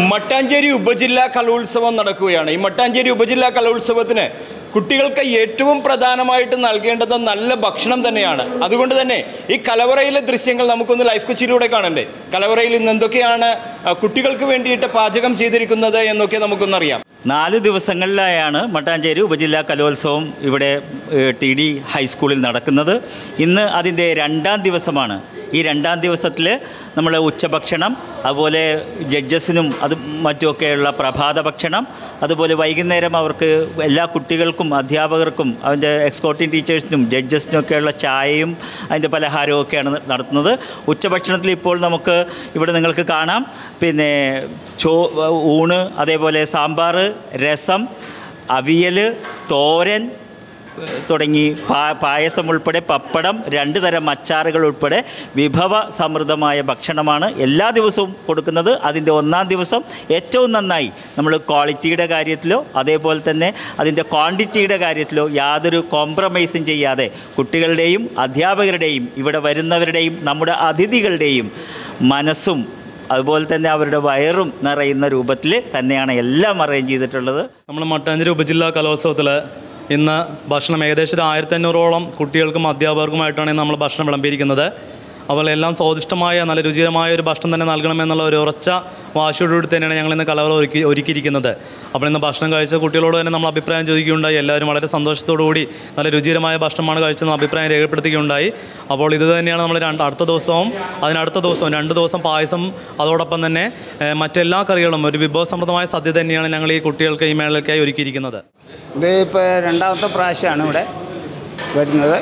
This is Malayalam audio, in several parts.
മട്ടാഞ്ചേരി ഉപജില്ലാ കലോത്സവം നടക്കുകയാണ് ഈ മട്ടാഞ്ചേരി ഉപജില്ലാ കലോത്സവത്തിന് കുട്ടികൾക്ക് ഏറ്റവും പ്രധാനമായിട്ട് നൽകേണ്ടത് നല്ല ഭക്ഷണം തന്നെയാണ് അതുകൊണ്ട് തന്നെ ഈ കലവറയിലെ ദൃശ്യങ്ങൾ നമുക്കൊന്ന് ലൈഫ് കൊച്ചിയിലൂടെ കാണണ്ടേ കലവറയിൽ ഇന്ന് എന്തൊക്കെയാണ് ആ, കുട്ടികൾക്ക് വേണ്ടിയിട്ട് പാചകം ചെയ്തിരിക്കുന്നത് എന്നൊക്കെ നമുക്കൊന്നറിയാം നാല് ദിവസങ്ങളിലായാണ് മട്ടാഞ്ചേരി ഉപജില്ലാ കലോത്സവം ഇവിടെ ഏഹ്, ടി ഡി ഹൈസ്കൂളിൽ നടക്കുന്നത് ഇന്ന് അതിൻ്റെ രണ്ടാം ദിവസമാണ് ഈ രണ്ടാം ദിവസത്തിൽ നമ്മൾ ഉച്ചഭക്ഷണം അതുപോലെ ജഡ്ജസിനും അത് മറ്റുമൊക്കെയുള്ള പ്രഭാത ഭക്ഷണം അതുപോലെ വൈകുന്നേരം അവർക്ക് എല്ലാ കുട്ടികൾക്കും അധ്യാപകർക്കും അതിൻ്റെ എക്സ്കോർട്ടിംഗ് ടീച്ചേഴ്സിനും ജഡ്ജസിനും ഒക്കെയുള്ള ചായയും അതിൻ്റെ പലഹാരവും ഒക്കെയാണ് നടത്തുന്നത് ഉച്ചഭക്ഷണത്തിൽ ഇപ്പോൾ നമുക്ക് ഇവിടെ നിങ്ങൾക്ക് കാണാം പിന്നെ ചോ ഊണ് അതേപോലെ സാമ്പാർ രസം അവിയൽ തോരൻ ഏഹ് തുടങ്ങി പാ പായസം ഉൾപ്പെടെ പപ്പടം രണ്ട് തരം അച്ചാറുകൾ ഉൾപ്പെടെ വിഭവ സമൃദ്ധമായ ഭക്ഷണമാണ് എല്ലാ ദിവസവും കൊടുക്കുന്നത് അതിൻ്റെ ഒന്നാം ദിവസം ഏറ്റവും നന്നായി നമ്മൾ ക്വാളിറ്റിയുടെ കാര്യത്തിലോ അതേപോലെ തന്നെ അതിൻ്റെ ക്വാണ്ടിറ്റിയുടെ കാര്യത്തിലോ യാതൊരു കോംപ്രമൈസും ചെയ്യാതെ കുട്ടികളുടെയും അധ്യാപകരുടെയും ഇവിടെ വരുന്നവരുടെയും നമ്മുടെ അതിഥികളുടെയും മനസ്സും അതുപോലെ തന്നെ അവരുടെ വയറും നിറയുന്ന രൂപത്തിൽ തന്നെയാണ് എല്ലാം അറേഞ്ച് ചെയ്തിട്ടുള്ളത് നമ്മൾ മട്ടാഞ്ചേരി ഉപജില്ലാ കലോത്സവത്തിൽ ഇന്ന് ഭക്ഷണം ഏകദേശം ഒരു ആയിരത്തി അഞ്ഞൂറോളം കുട്ടികൾക്കും അധ്യാപകർക്കുമായിട്ടാണ് ഇന്ന് നമ്മൾ ഭക്ഷണം വിളമ്പിയിരിക്കുന്നത് അതുപോലെ എല്ലാം സ്വാദിഷ്ടമായ നല്ല രുചികരമായ ഒരു ഭക്ഷണം തന്നെ നൽകണമെന്നുള്ള ഒരു ഉറച്ച വാശിയോടുകൂടി തന്നെയാണ് ഞങ്ങൾ ഇന്ന് കലവറ ഒരുക്കി ഒരുക്കിയിരിക്കുന്നത് അപ്പോൾ ഇന്ന് ഭക്ഷണം കഴിച്ച കുട്ടികളോട് തന്നെ നമ്മൾ അഭിപ്രായം ചോദിക്കുകയുണ്ടായി എല്ലാവരും വളരെ സന്തോഷത്തോടു കൂടി നല്ല രുചികരമായ ഭക്ഷണമാണ് കഴിച്ചതെന്ന് അഭിപ്രായം രേഖപ്പെടുത്തുകയുണ്ടായി അപ്പോൾ ഇത് തന്നെയാണ് നമ്മൾ രണ്ട് അടുത്ത ദിവസവും അതിനടുത്ത ദിവസവും രണ്ട് ദിവസം പായസം അതോടൊപ്പം തന്നെ ഏഹ്, മറ്റെല്ലാ കറികളും ഒരു വിഭവസമൃദ്ധമായ സദ്യ തന്നെയാണ് ഞങ്ങൾ ഈ കുട്ടികൾക്ക് ഈ മേളയ്ക്കായി ഒരുക്കിയിരിക്കുന്നത് ഇത് ഇപ്പോൾ രണ്ടാമത്തെ പ്രാവശ്യമാണ് ഇവിടെ വരുന്നത്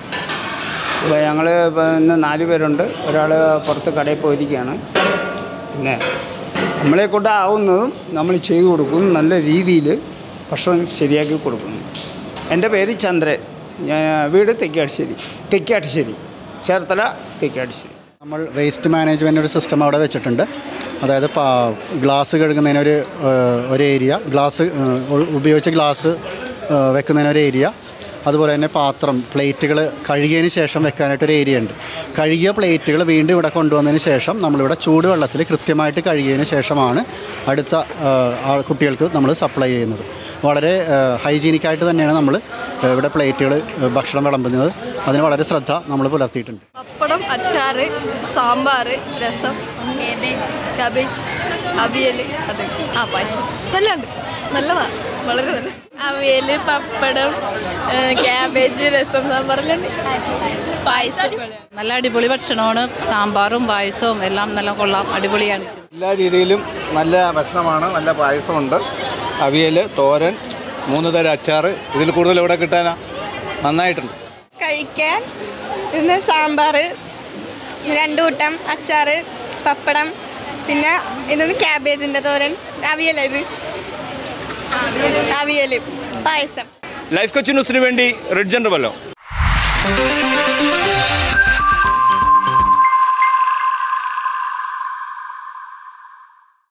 ഇപ്പോൾ ഞങ്ങൾ ഇപ്പോൾ ഇന്ന് നാല് പേരുണ്ട് ഒരാൾ പുറത്ത് കടയിൽ പോയിരിക്കുകയാണ് പിന്നെ നമ്മളെ കൊണ്ട് ആവുന്നതും നമ്മൾ ചെയ്തു കൊടുക്കും നല്ല രീതിയിൽ ഭക്ഷണം ശരിയാക്കി കൊടുക്കുന്നു എൻ്റെ പേര് ചന്ദ്രൻ ഞാൻ വീട് തെക്കാട്ടുശ്ശേരി തെക്കാട്ടുശ്ശേരി ചേർത്തല തെക്കാട്ടുശ്ശേരി നമ്മൾ വേസ്റ്റ് മാനേജ്മെൻ്റ് ഒരു സിസ്റ്റം അവിടെ വെച്ചിട്ടുണ്ട് അതായത് പാ ഗ്ലാസ് കഴുകുന്നതിനൊരു ഏഹ്, ഒരു ഏരിയ ഗ്ലാസ് ഏഹ്, ഉ- ഉപയോഗിച്ച ഗ്ലാസ് ഏഹ്, വെക്കുന്നതിനൊരു ഏരിയ അതുപോലെ തന്നെ പാത്രം പ്ലേറ്റുകൾ കഴുകിയതിന് ശേഷം വെക്കാനായിട്ടൊരു ഏരിയ ഉണ്ട് കഴുകിയ പ്ലേറ്റുകൾ വീണ്ടും ഇവിടെ കൊണ്ടുവന്നതിന് ശേഷം നമ്മളിവിടെ ചൂടുവെള്ളത്തിൽ കൃത്യമായിട്ട് കഴുകിയതിന് ശേഷമാണ് അടുത്ത ഏഹ്, ആ കുട്ടികൾക്ക് നമ്മൾ സപ്ലൈ ചെയ്യുന്നത് വളരെ ഹൈജീനിക്കായിട്ട് തന്നെയാണ് നമ്മൾ ഏഹ്, ഇവിടെ പ്ലേറ്റുകൾ ഭക്ഷണം വിളമ്പുന്നത് അതിന് വളരെ ശ്രദ്ധ നമ്മൾ പുലർത്തിയിട്ടുണ്ട് പപ്പടം അച്ചാറ് സാമ്പാർ രസം കേബേജ് കാബേജ് അവിയൽ അത് ആ പായസം എല്ലാം ഉണ്ട് നല്ലതാ വളരെ നല്ല അവിയൽ പപ്പടം ക്യാബേജ് രസം സാമ്പാറിലുണ്ട് പായസം നല്ല അടിപൊളി ഭക്ഷണമാണ് സാമ്പാറും പായസവും എല്ലാം നല്ല കൊള്ളാം അടിപൊളിയാണ് എല്ലാ രീതിയിലും നല്ല ഭക്ഷണമാണ് നല്ല പായസമുണ്ട് അവിയൽ തോരൻ മൂന്ന് തരം അച്ചാർ ഇതിൽ കൂടുതൽ എവിടെ കിട്ടാനാ നന്നായിട്ടുണ്ട് കഴിക്കാൻ പിന്നെ സാമ്പാർ രണ്ടു കൂട്ടം അച്ചാറ് പപ്പടം പിന്നെ ഇതൊന്ന് ക്യാബേജിൻ്റെ തോരൻ അവിയല ഇത് അവിയൽ പായസം ലൈഫ് കൊച്ചി ന്യൂസിന് വേണ്ടി റിഡ്ജൻ വല്ലോ